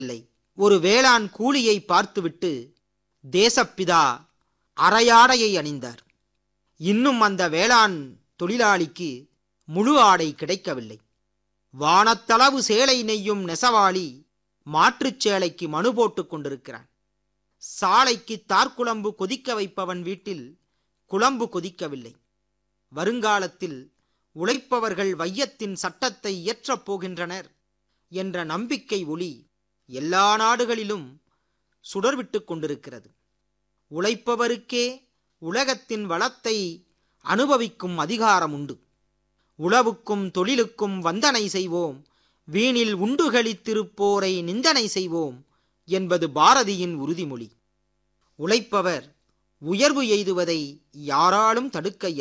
இல்லை ஒரு வேளாண் கூலியை பார்த்துவிட்டு தேசப்பிதா அரையாடையை அணிந்தார் இன்னும் அந்த வேளாண் தொழிலாளிக்கு முழு ஆடை கிடைக்கவில்லை வானத்தளவு சேலை நெய்யும் நெசவாளி மாற்றுச் சேலைக்கு மனு போட்டுக் கொண்டிருக்கிறான் சாலைக்கு தார்குழம்பு கொதிக்க வைப்பவன் வீட்டில் குழம்பு கொதிக்கவில்லை வருங்காலத்தில் உழைப்பவர்கள் வையத்தின் சட்டத்தை இயற்றப் போகின்றனர் என்ற நம்பிக்கை ஒளி எல்லா நாடுகளிலும் சுடர்விட்டுக் கொண்டிருக்கிறது உழைப்பவருக்கே உலகத்தின் வளத்தை அனுபவிக்கும் அதிகாரம் உண்டு உழவுக்கும் தொழிலுக்கும் வந்தனை செய்வோம் வீணில் உண்டுகளித்திருப்போரை நிந்தனை செய்வோம் என்பது பாரதியின் உறுதிமொழி உழைப்பவர் உயர்வு எய்துவதை யாராலும் தடுக்க இயலாது